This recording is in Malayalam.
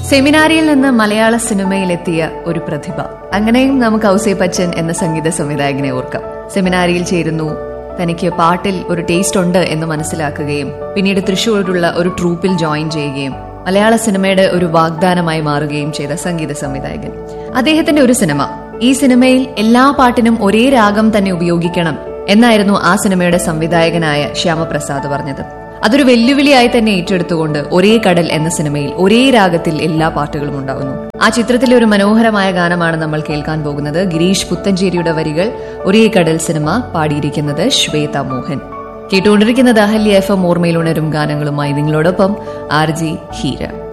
സെമിനാരിയിൽ നിന്ന് മലയാള സിനിമയിലെത്തിയ ഒരു പ്രതിഭ അങ്ങനെയും നമുക്ക് ഔസേപ്പ് അച്ഛൻ എന്ന സംഗീത സംവിധായകനെ ഓർക്കാം സെമിനാരിയിൽ ചേരുന്നു തനിക്ക് പാട്ടിൽ ഒരു ടേസ്റ്റ് ഉണ്ട് എന്ന് മനസ്സിലാക്കുകയും പിന്നീട് തൃശ്ശൂരിലുള്ള ഒരു ട്രൂപ്പിൽ ജോയിൻ ചെയ്യുകയും മലയാള സിനിമയുടെ ഒരു വാഗ്ദാനമായി മാറുകയും ചെയ്ത സംഗീത സംവിധായകൻ അദ്ദേഹത്തിന്റെ ഒരു സിനിമ ഈ സിനിമയിൽ എല്ലാ പാട്ടിനും ഒരേ രാഗം തന്നെ ഉപയോഗിക്കണം എന്നായിരുന്നു ആ സിനിമയുടെ സംവിധായകനായ ശ്യാമപ്രസാദ് പറഞ്ഞത് അതൊരു വെല്ലുവിളിയായി തന്നെ ഏറ്റെടുത്തുകൊണ്ട് ഒരേ കടൽ എന്ന സിനിമയിൽ ഒരേ രാഗത്തിൽ എല്ലാ പാട്ടുകളും ഉണ്ടാകുന്നു ആ ചിത്രത്തിലെ ഒരു മനോഹരമായ ഗാനമാണ് നമ്മൾ കേൾക്കാൻ പോകുന്നത് ഗിരീഷ് പുത്തഞ്ചേരിയുടെ വരികൾ ഒരേ കടൽ സിനിമ പാടിയിരിക്കുന്നത് ശ്വേത മോഹൻ കേട്ടുകൊണ്ടിരിക്കുന്നത് അഹല്യ എഫ് എം ഓർമ്മയിൽ ഉണരും ഗാനങ്ങളുമായി നിങ്ങളോടൊപ്പം ആർ ജി ഹീര